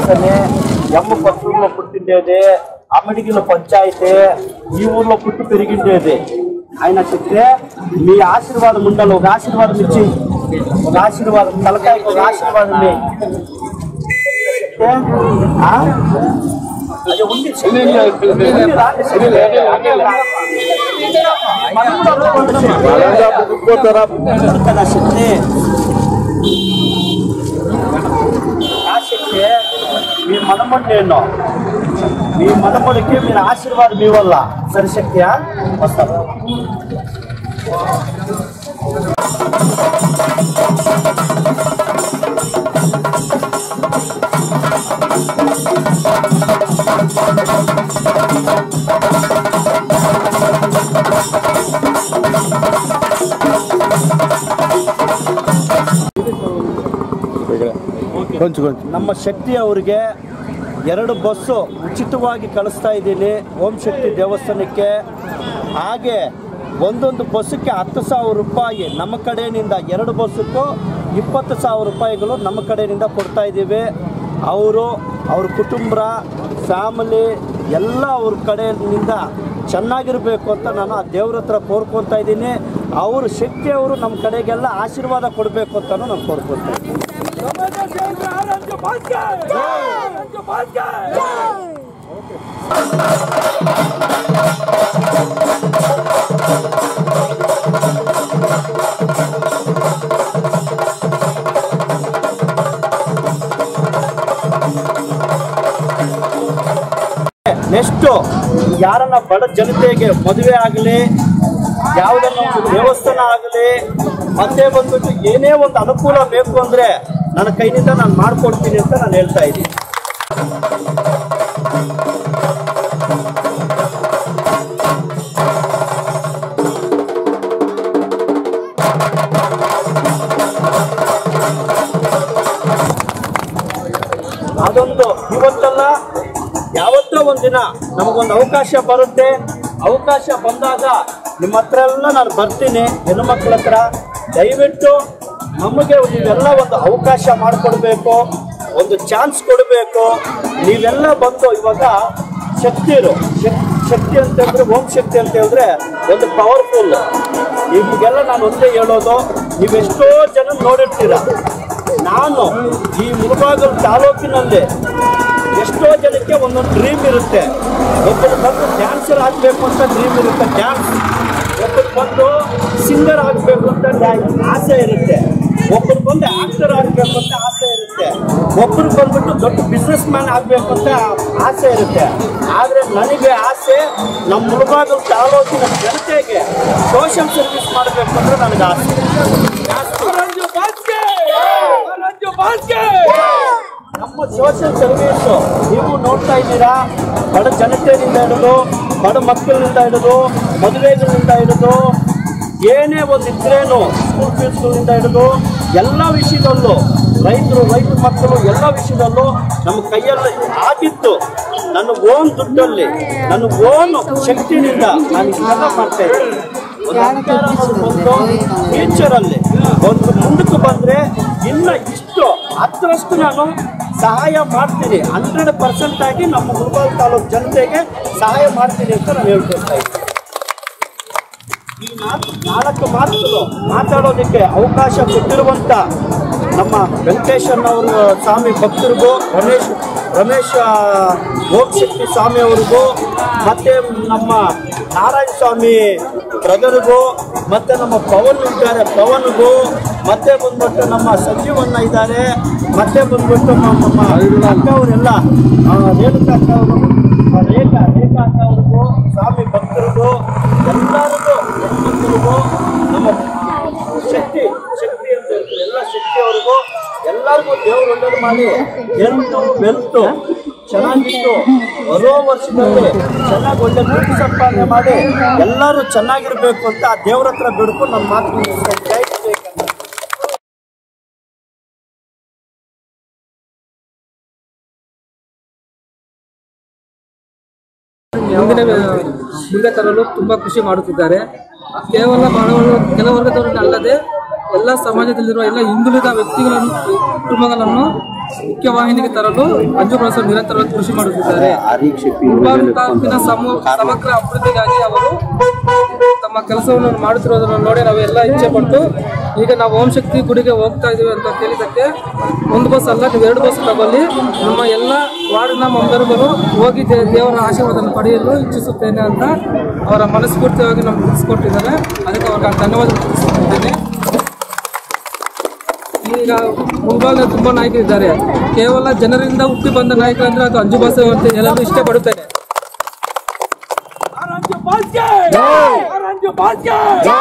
దేవస్థానే ఎమ్మ పట్టణంలో పుట్టిండేది అమ్మడిగిలో పంచాయతీ ఈ ఊర్లో పుట్టి పెరిగిండేది ఆయన చెప్తే మీ ఆశీర్వాదం ఉండాలి ఒక ఆశీర్వాదం ఇచ్చి ఒక ఆశీర్వాదం తలకాయకి ఒక ఆశీర్వాదం ఇయ్యి. చెప్తే, ఆ? అయ్యో, ఉంది. ఉంది, రాండి, చెప్తే. మనం కూడా ఒప్పుకుంటున్నాం. అందుకని ఆ శక్తి ఆ శక్తి మీ మనముడు నేను మీ మనముడికి మీరు ఆశీర్వాదం మీ వల్ల సరిశక్తియా వస్తారు ಕೊಂಚ ಕೊಂಚ ನಮ್ಮ ಶಕ್ತಿ ಅವರಿಗೆ ಎರಡು ಬಸ್ಸು ಉಚಿತವಾಗಿ ಕಳಿಸ್ತಾ ಇದ್ದೀನಿ ಓಂ ಶಕ್ತಿ ದೇವಸ್ಥಾನಕ್ಕೆ ಹಾಗೆ ಒಂದೊಂದು ಬಸ್ಸಕ್ಕೆ ಹತ್ತು ಸಾವಿರ ರೂಪಾಯಿ ನಮ್ಮ ಕಡೆಯಿಂದ ಎರಡು ಬಸ್ಸಕ್ಕೂ ಇಪ್ಪತ್ತು ಸಾವಿರ ರೂಪಾಯಿಗಳು ನಮ್ಮ ಕಡೆಯಿಂದ ಕೊಡ್ತಾ ಇದ್ದೀವಿ ಅವರು ಅವ್ರ ಕುಟುಂಬ ಫ್ಯಾಮಿಲಿ ಎಲ್ಲ ಅವ್ರ ಕಡೆಯಿಂದ ಚೆನ್ನಾಗಿರಬೇಕು ಅಂತ ನಾನು ಆ ದೇವ್ರ ಹತ್ರ ಕೋರ್ಕೊತಾ ಇದ್ದೀನಿ ಅವರು ಶಕ್ತಿ ಅವರು ನಮ್ಮ ಕಡೆಗೆಲ್ಲ ಆಶೀರ್ವಾದ ಕೊಡಬೇಕು ಅಂತಲೂ ನಾನು ಕೋರ್ಕೊತಾ ಇದ್ದೀನಿ ನೆಕ್ಸ್ಟು ಯಾರನ್ನ ಬಡ ಜನತೆಗೆ ಮದುವೆ ಆಗಲಿ ಯಾವುದನ್ನ ಒಂದು ದೇವಸ್ಥಾನ ಆಗಲಿ ಮತ್ತೆ ಬಂದ್ಬಿಟ್ಟು ಏನೇ ಒಂದು ಅನುಕೂಲ ಬೇಕು ಅಂದ್ರೆ ನನ್ನ ಕೈನಿಂದ ನಾನು ಮಾಡ್ಕೊಡ್ತೀನಿ ಅಂತ ನಾನು ಹೇಳ್ತಾ ಇದ್ದೀನಿ ಅದೊಂದು ಇವತ್ತಲ್ಲ ಯಾವತ್ತೋ ಒಂದಿನ ನಮಗೊಂದು ಅವಕಾಶ ಬರುತ್ತೆ ಅವಕಾಶ ಬಂದಾಗ ನಿಮ್ಮ ಹತ್ರ ಎಲ್ಲ ನಾನು ಬರ್ತೀನಿ ಹೆಣ್ಣು ಮಕ್ಕಳ ಹತ್ರ ದಯವಿಟ್ಟು ನಮಗೆ ನೀವೆಲ್ಲ ಒಂದು ಅವಕಾಶ ಮಾಡಿಕೊಡ್ಬೇಕು ಒಂದು ಚಾನ್ಸ್ ಕೊಡಬೇಕು ನೀವೆಲ್ಲ ಬಂದು ಇವಾಗ ಶಕ್ತಿರು ಶಕ್- ಶಕ್ತಿ ಅಂತ ಹೇಳಿದ್ರೆ ಓಂ ಶಕ್ತಿ ಅಂತ ಹೇಳಿದ್ರೆ ಒಂದು ಪವರ್ಫುಲ್ ನಿಮಗೆಲ್ಲ ನಾನು ಒಂದೇ ಹೇಳೋದು ನೀವೆಷ್ಟೋ ಜನ ನೋಡಿರ್ತೀರ ನಾನು ಈ ಮುಳಬಾಗಲ್ ತಾಲೂಕಿನಲ್ಲಿ ಎಷ್ಟೋ ಜನಕ್ಕೆ ಒಂದೊಂದು ಡ್ರೀಮ್ ಇರುತ್ತೆ ಒಬ್ಬರು ಬಂದು ಡ್ಯಾನ್ಸರ್ ಆಗಬೇಕು ಅಂತ ಡ್ರೀಮ್ ಇರುತ್ತೆ ಡ್ಯಾನ್ಸ್ ಒಬ್ಬರು ಬಂದು ಸಿಂಗರ್ ಆಗಬೇಕು ಅಂತ ಡ್ಯಾ- ಆಸೆ ಇರುತ್ತೆ ಒಬ್ಬರು ಬಂದು ಆಕ್ಟರ್ ಆಗಬೇಕು ಅಂತ ಆಸೆ ಇರುತ್ತೆ ಒಬ್ಬರು ಬಂದ್ಬಿಟ್ಟು ದೊಡ್ಡ ಬಿಸ್ನೆಸ್ ಮ್ಯಾನ್ ಆಗಬೇಕು ಅಂತ ಆಸೆ ಇರುತ್ತೆ ಆದರೆ ನನಗೆ ಆಸೆ ನಮ್ಮ ಮುಳಬಾಗಲ್ ತಾಲೂಕಿನ ಜನತೆಗೆ ಸೋಷಿಯಲ್ ಸರ್ವಿಸ್ ಮಾಡಬೇಕು ಅಂದ್ರೆ ನನಗೆ ಆಸೆ ನಮ್ಮ ಸೋಷಿಯಲ್ ಸರ್ವಿಸ್ ನೀವು ನೋಡ್ತಾ ಇದ್ದೀರಾ ಬಡ ಜನತೆಯಿಂದ ಹಿಡಿದು ಬಡ ಮಕ್ಕಳಿಂದ ಹಿಡಿದು ಮದುವೆಗಳಿಂದ ಹಿಡಿದು ಏನೇ ಒಂದು ಇದ್ರೇನು ಸ್ಕೂಲ್ ಫೀಸ್ಗಳಿಂದ ಹಿಡಿದು ಎಲ್ಲ ವಿಷಯದಲ್ಲೂ ರೈತರು ರೈತ ಮಕ್ಕಳು ಎಲ್ಲ ವಿಷಯದಲ್ಲೂ ನಮ್ಮ ಕೈಯಲ್ಲಿ ಆಗಿತ್ತು ನನ್ನ ಓನ್ ದುಡ್ಡಲ್ಲಿ ನನ್ನ ಓನ್ ಶಕ್ತಿನಿಂದ ನಾನು ಇಷ್ಟೆಲ್ಲ ಮಾಡ್ತಾ ಇದ್ದೀನಿ ಒಂದು ಅಧಿಕಾರ ಅನ್ನೋದು ಬಂದು ಫ್ಯೂಚರಲ್ಲಿ ಒಂದು ಮುಂದಕ್ಕೆ ಬಂದರೆ ಇನ್ನ ಇಷ್ಟು ಹತ್ತರಷ್ಟು ನಾನು ಸಹಾಯ ಮಾಡ್ತೀನಿ ಹಂಡ್ರೆಡ್ ಪರ್ಸೆಂಟ್ ಆಗಿ ನಮ್ಮ ಮುಳಬಾಲ್ ತಾಲೂಕು ಜನತೆಗೆ ಸಹಾಯ ಮಾಡ್ತೀನಿ ಅಂತ ನಾನು ಹೇಳ್ಕೊಳ್ತಾ ಇದ್ದೀನಿ ಈ ನಾಲ್ಕು ನಾಲ್ಕು ಮಾತುಗಳು ಮಾತಾಡೋದಕ್ಕೆ ಅವಕಾಶ ಕೊಟ್ಟಿರುವಂತ ನಮ್ಮ ವೆಂಕಟೇಶಣ್ಣವರು ಸ್ವಾಮಿ ಭಕ್ತರಿಗೂ ರಮೇಶ್ ರಮೇಶ್ ಶಕ್ತಿ ಸ್ವಾಮಿ ಅವ್ರಿಗೂ ಮತ್ತೆ ನಮ್ಮ ನಾರಾಯಣ ಸ್ವಾಮಿ ಬ್ರದರ್ಗೂ ಮತ್ತೆ ನಮ್ಮ ಪವನ್ ಇದ್ದಾರೆ ಪವನ್ಗೂ ಮತ್ತೆ ಬಂದ್ಬಿಟ್ಟು ನಮ್ಮ ಸಂಜೀವಣ್ಣ ಇದ್ದಾರೆ ಮತ್ತೆ ಬಂದ್ಬಿಟ್ಟು ನಮ್ಮ ನಮ್ಮ ಅಕ್ಕ ಅವರೆಲ್ಲ ರೇಣುಕಾ ಅಕ್ಕ ಅವರು ಆ ರೇಖಾ ರೇಖಾ ಅಕ್ಕ ಅವ್ರಿಗೂ ಸ್ವಾಮಿ ಭಕ್ತರಿಗೂ ಎಲ್ಲರಿಗೂ ಹೆಣ್ಮಕ್ಳಿಗೂ ನಮ್ಮ ಶಕ್ತಿ ಶಕ್ತಿ ಅಂತ ಹೇಳ್ತಾರೆ ಎಲ್ಲ ಶಕ್ತಿ ಅವ್ರಿಗೂ ಎಲ್ಲರಿಗೂ ದೇವ್ರು ಒಳ್ಳೇದು ಮಾಡಿ ಹೆಲ್ತು ವೆಲ್ತು ಚೆನ್ನಾಗಿತ್ತು ಬರೋ ವರ್ಷದಲ್ಲಿ ಚೆನ್ನಾಗಿ ಒಳ್ಳೆ ದುಡ್ಡು ಸಂಪಾದನೆ ಮಾಡಿ ಎಲ್ಲರೂ ಚೆನ್ನಾಗಿರ್ಬೇಕು ಅಂತ ಆ ದೇವ್ರ ಹತ್ರ ಬಿಡ್ಕೊಂಡು ನಮ್ಮ ಮಾತು ಮುಗಿಸ್ತಾ ಜೈ ವಿವೇಕಾನಂದ. ಮುಂದಿನ ಮುಂದೆ ತರಲು ತುಂಬಾ ಖುಷಿ ಮಾಡುತ್ತಿದ್ದಾರೆ ಕೇವಲ ಮಾನವರು ಕೆಲ ವರ್ಗದವರನ್ನ ಅಲ್ಲದೆ ಎಲ್ಲ ಸಮಾಜದಲ್ಲಿರುವ ಎಲ್ಲ ಹಿಂದುಳಿದ ವ್ಯಕ್ತಿಗಳನ್ನು ಕುಟುಂಬಗಳನ್ನು ಮುಖ್ಯವಾಹಿನಿಗೆ ತರಲು ಅಂಜು ಪ್ರಸಾದ್ ನಿರಂತರವಾಗಿ ಕೃಷಿ ಮಾಡುತ್ತಿದ್ದಾರೆ ಮುಳಬಾಗಿಲು ತಾಲೂಕಿನ ಸಮೂ- ಸಮಗ್ರ ಅಭಿವೃದ್ಧಿಗಾಗಿ ಅವರು ತಮ್ಮ ಕೆಲಸವನ್ನು ಮಾಡುತ್ತಿರೋದನ್ನು ನೋಡಿ ನಾವೆಲ್ಲ ಇಚ್ಛೆ ಪಟ್ಟು ಈಗ ನಾವು ಓಂ ಶಕ್ತಿ ಗುಡಿಗೆ ಹೋಗ್ತಾ ಇದೀವಿ ಅಂತ ಕೇಳಿದಕ್ಕೆ ಒಂದು ಬಸ್ ಅಲ್ಲ ನೀವು ಎರಡು ಬಸ್ ತಗೊಳ್ಳಿ ನಮ್ಮ ಎಲ್ಲ ವಾರ್ಡ್ನ ಮೆಂಬರ್ಗಳು ಹೋಗಿ ದೇ- ದೇವರ ಆಶೀರ್ವಾದವನ್ನು ಪಡೆಯಲು ಇಚ್ಛಿಸುತ್ತೇನೆ ಅಂತ ಅವರ ಮನಸ್ಫೂರ್ತಿಯಾಗಿ ನಮ್ಗೆ ತಿಳಿಸ್ಕೊಟ್ಟಿದ್ದಾರೆ ಅದಕ್ಕೆ ಅವ್ರಿಗೆ ಧನ್ಯವಾದ ತಿಳಿಸ್ಕೊಟ್ಟಿದ್ದೇನೆ ಈಗ ಮುಲ್ಬಾಗ್ನ ತುಂಬಾ ನಾಯಕರಿದ್ದಾರೆ ಕೇವಲ ಜನರಿಂದ ಹುಟ್ಟಿ ಬಂದ ನಾಯಕ ಅಂದ್ರೆ ಅದು ಅಂಜು ಬಾಸು ಅಂತ ಹೇಳಲು ಇಷ್ಟಪಡುತ್ತೇನೆ ಆರಂಜು ಬಾಸ್ಕೆ ಆರಂಜು ಬಾಸ್ಕೆ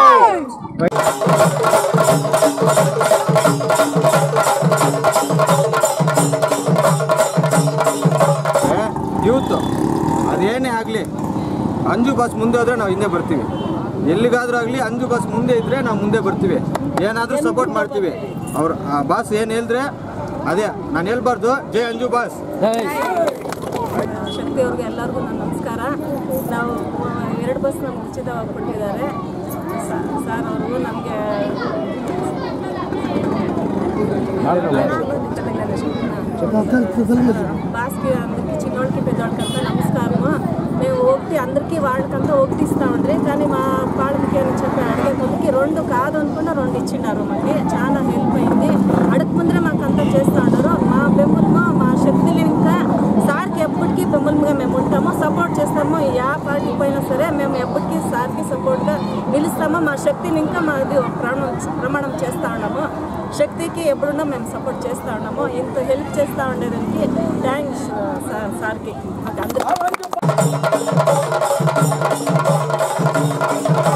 ಯೂತ್ ಅದೇನೇ ಆಗಲಿ ಅಂಜು ಬಸ್ ಮುಂದೆ ಹೋದ್ರೆ ನಾವು ಹಿಂದೆ ಬರ್ತೀವಿ ಎಲ್ಲಿಗಾದ್ರೂ ಆಗಲಿ ಅಂಜು ಬಸ್ ಮುಂದೆ ಇದ್ದರೆ ನಾವು ಮುಂದೆ ಬರ್ತೀವಿ ಏನಾದರೂ ಸಪೋರ್ಟ್ ಮಾಡ್ತೀವಿ ಅವ್ರು ಆ ಬಾಸ್ ಏನು ಹೇಳಿದ್ರೆ ಅದೇ ನಾನು ಹೇಳ್ಬಾರ್ದು ಜೈ ಅಂಜು ಬಾಸ್ ಶಕ್ತಿ ಅವ್ರಿಗೆ ಎಲ್ಲರಿಗೂ ನನ್ನ ನಮಸ್ಕಾರ ನಾವು ಆ, ಎರಡು ಬಸ್ ನಮ್ಗೆ ಉಚಿತವಾಗಿ ಕೊಟ್ಟಿದ್ದಾರೆ ಸ- ಸರ್ ಅವರು ನಮಗೆ బాస్కి అందరికి చిన్నోళ్ళకి పెద్దోళ్ళకంతా నమస్కారము మేము ఒకటి అందరికీ వాళ్ళకంతా ఒకటి ఇస్తా ఉండ్రి కానీ మా వాళ్ళకి అని చెప్పి అడిగే ముందుకి రెండు కాదు అనుకున్న రెండు ఇచ్చిండారు మాకు చాలా హెల్ప్ అయింది అడగ ముందరే మాకు అంతా చేస్తా ఉన్నారు మా బెమ్ములము మా శక్తులు ఇంకా సార్కి ఎప్పటికీ బెమ్ములుగా మేము ఉంటాము సపోర్ట్ చేస్తాము యా పార్టీకి పోయినా సరే మేము ఎప్పటికీ సార్కి సపోర్ట్గా నిలుస్తాము మా శక్తిని ఇంకా మాది ప్రమాణం ప్రమాణం చేస్తూ ఉన్నాము శక్తికి ఎప్పుడున్నా మేము సపోర్ట్ చేస్తూ ఉన్నాము ఇంత హెల్ప్ చేస్తూ ఉండేదానికి థ్యాంక్స్ సార్ సార్కి మాకు అందరికీ